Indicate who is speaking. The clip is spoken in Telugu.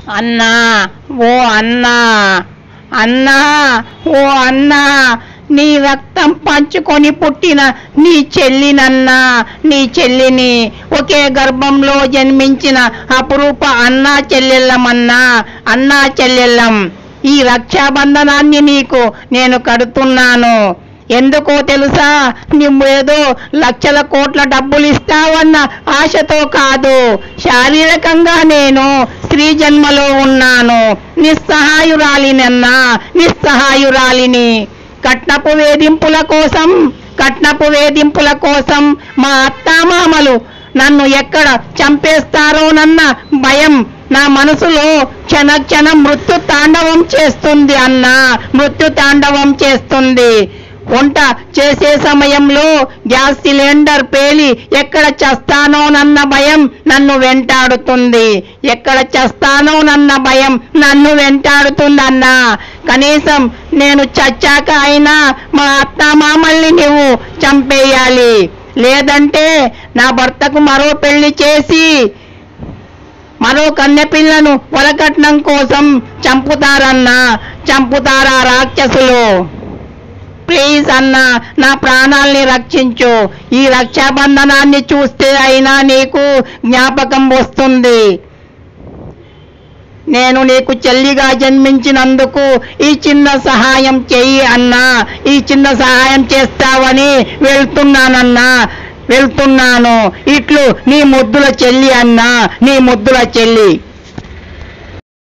Speaker 1: అన్నా ఓ అన్నా అన్నా ఓ అన్నా నీ రక్తం పంచుకొని పుట్టిన నీ చెల్లినన్నా నీ చెల్లిని ఒకే గర్భంలో జన్మించిన అపురూప అన్నా చెల్లెళ్ళమన్నా అన్నా చెల్లెళ్ళం ఈ రక్షాబంధనాన్ని నీకు నేను కడుతున్నాను ఎందుకో తెలుసా నువ్వేదో లక్షల కోట్ల డబ్బులు ఇస్తావన్న ఆశతో కాదు శారీరకంగా నేను స్త్రీ జన్మలో ఉన్నాను నిస్సహాయురాలినన్నా నిస్సహాయురాలిని కట్నపు వేధింపుల కోసం కట్నపు వేధింపుల కోసం మా అత్తామామలు నన్ను ఎక్కడ చంపేస్తారోనన్న భయం నా మనసులో క్షణ క్షణ మృత్యు తాండవం చేస్తుంది అన్నా మృత్యు తాండవం చేస్తుంది వంట చేసే సమయంలో గ్యాస్ సిలిండర్ పేలి ఎక్కడ చస్తానోనన్న భయం నన్ను వెంటాడుతుంది ఎక్కడ చస్తానోనన్న భయం నన్ను వెంటాడుతుందన్నా కనీసం నేను చచ్చాక అయినా మా అత్త మామల్ని నువ్వు చంపేయాలి లేదంటే నా భర్తకు మరో పెళ్లి చేసి మరో కన్నెపిల్లను వలకట్నం కోసం చంపుతారన్నా చంపుతారా రాక్షసులు ప్లీజ్ అన్నా నా ప్రాణాల్ని రక్షించు ఈ రక్షాబంధనాన్ని చూస్తే అయినా నీకు జ్ఞాపకం వస్తుంది నేను నీకు చెల్లిగా జన్మించినందుకు ఈ చిన్న సహాయం చెయ్యి అన్నా ఈ చిన్న సహాయం చేస్తావని వెళ్తున్నానన్నా వెళ్తున్నాను ఇట్లు నీ ముద్దుల చెల్లి అన్నా నీ ముద్దుల చెల్లి